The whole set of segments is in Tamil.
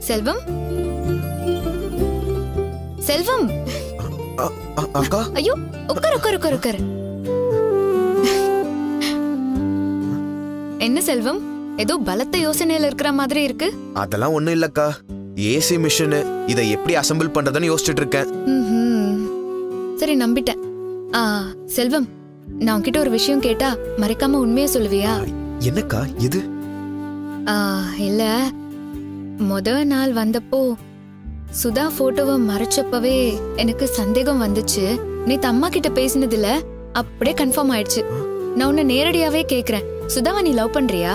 செல்வம் செல்வம் அ- அ- அக்கா ஐயோ உட்கார் உட்கார் உட்கார் உட்கார் என்ன செல்வம் ஏதோ பலத்த யோசனையில இருக்கிற மாதிரி இருக்கு அதெல்லாம் ஒண்ணும் இல்லக்கா ஏசி மிஷின் இதை எப்படி அசெம்பிள் பண்றதுன்னு யோசிச்சுட்டு இருக்கேன் ம்ஹும். சரி நம்பிட்டேன் ஆ செல்வம் நான் உன்கிட்ட ஒரு விஷயம் கேட்டா மறைக்காம உண்மையை சொல்லுவியா என்னக்கா இது ஆ, இல்ல முத நாள் வந்தப்போ சுதா போட்டோவை மறைச்சப்பவே எனக்கு சந்தேகம் வந்துச்சு நேத்து அம்மா கிட்ட பேசினதுல அப்படியே கன்ஃபார்ம் ஆயிடுச்சு நான் உன்னை நேரடியாவே கேக்குறேன் சுதாவை நீ லவ் பண்றியா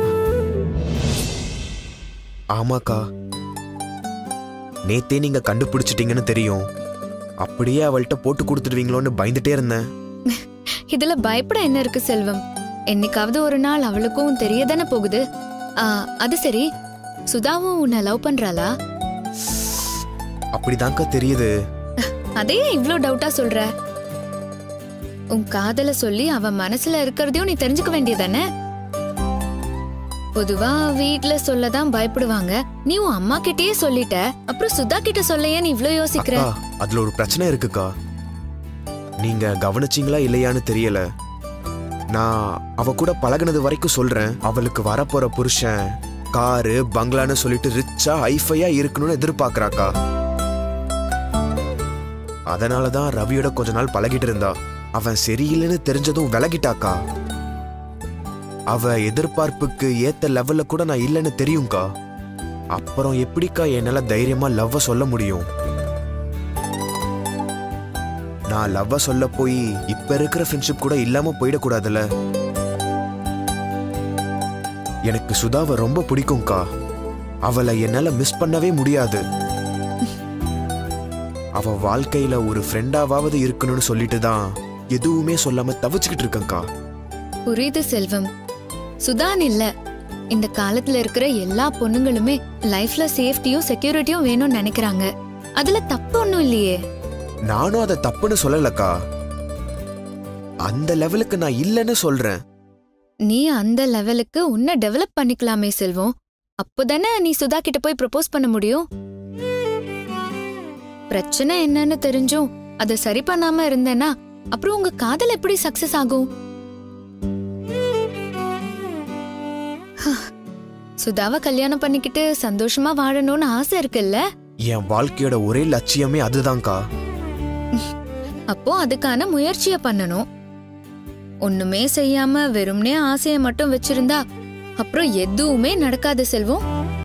ஆமாக்கா நேத்தே நீங்க கண்டுபிடிச்சிட்டீங்கன்னு தெரியும் அப்படியே அவள்கிட்ட போட்டு கொடுத்துடுவீங்களோன்னு பயந்துட்டே இருந்தேன் இதுல பயப்பட என்ன இருக்கு செல்வம் என்னைக்காவது ஒரு நாள் அவளுக்கும் தெரியதானே போகுது ஆ, அது சரி சுதாவும் உன்னை லவ் பண்றாளா அப்படிதான்க்கா தெரியுது அதே ஏன் இவ்ளோ டவுட்டா சொல்ற உன் காதல சொல்லி அவ மனசுல இருக்கிறதையும் நீ தெரிஞ்சுக்க வேண்டியதானே பொதுவா வீட்ல சொல்லதான் பயப்படுவாங்க நீ உன் அம்மா கிட்டயே சொல்லிட்ட அப்புறம் சுதா கிட்ட சொல்லையே நீ இவ்ளோ யோசிக்கிற அக்கா அதுல ஒரு பிரச்சனை இருக்குக்கா நீங்க கவனிச்சீங்களா இல்லையான்னு தெரியல நான் அவ கூட பழகுனது வரைக்கும் சொல்றேன் அவளுக்கு வரப்போற புருஷன் காரு பங்களான்னு சொல்லிட்டு ரிச்சா ஹைஃபையா இருக்கணும்னு எதிர்பார்க்கறாக்கா அதனாலதான் ரவியோட கொஞ்ச நாள் பழகிட்டு இருந்தா அவன் சரியில்லைன்னு தெரிஞ்சதும் விலகிட்டாக்கா அவ எதிர்பார்ப்புக்கு ஏத்த லெவல்ல கூட நான் இல்லைன்னு தெரியும்க்கா அப்புறம் எப்படிக்கா என்னால தைரியமா லவ்வ சொல்ல முடியும் நான் லவ்வ சொல்ல போய் இப்ப இருக்கிற ஃப்ரெண்ட்ஷிப் கூட இல்லாம போயிடக்கூடாதுல்ல எனக்கு சுதாவை ரொம்ப பிடிக்கும்க்கா அவளை என்னால மிஸ் பண்ணவே முடியாது அவ வாழ்க்கையில ஒரு ஃப்ரெண்டாவது இருக்கணும்னு சொல்லிட்டு தான் எதுவுமே சொல்லாம தவிச்சுக்கிட்டு இருக்கேன்க்கா புரியுது செல்வம் சுதான் இல்ல இந்த காலத்துல இருக்கிற எல்லா பொண்ணுங்களுமே லைஃப்ல சேஃப்டியும் செக்யூரிட்டியும் வேணும்னு நினைக்கிறாங்க அதுல தப்பு ஒண்ணும் இல்லையே நானும் அதை தப்புன்னு சொல்லலக்கா அந்த லெவலுக்கு நான் இல்லைன்னு சொல்றேன் நீ அந்த லெவலுக்கு உன்னை டெவலப் பண்ணிக்கலாமே செல்வம் அப்போதானே நீ சுதா கிட்ட போய் ப்ரப்போஸ் பண்ண முடியும் பிரச்சனை என்னன்னு தெரிஞ்சும் அதை சரி பண்ணாம இருந்தேன்னா அப்புறம் உங்க காதல் எப்படி சக்சஸ் ஆகும் ஹ, சுதாவை கல்யாணம் பண்ணிக்கிட்டு சந்தோஷமா வாழணும்னு ஆசை இருக்குல்ல என் வாழ்க்கையோட ஒரே லட்சியமே அதுதான்க்கா அப்போ அதுக்கான முயற்சிய பண்ணணும் ஒண்ணுமே செய்யாம வெறும்னே ஆசைய மட்டும் வச்சிருந்தா அப்புறம் எதுவுமே நடக்காது செல்வம்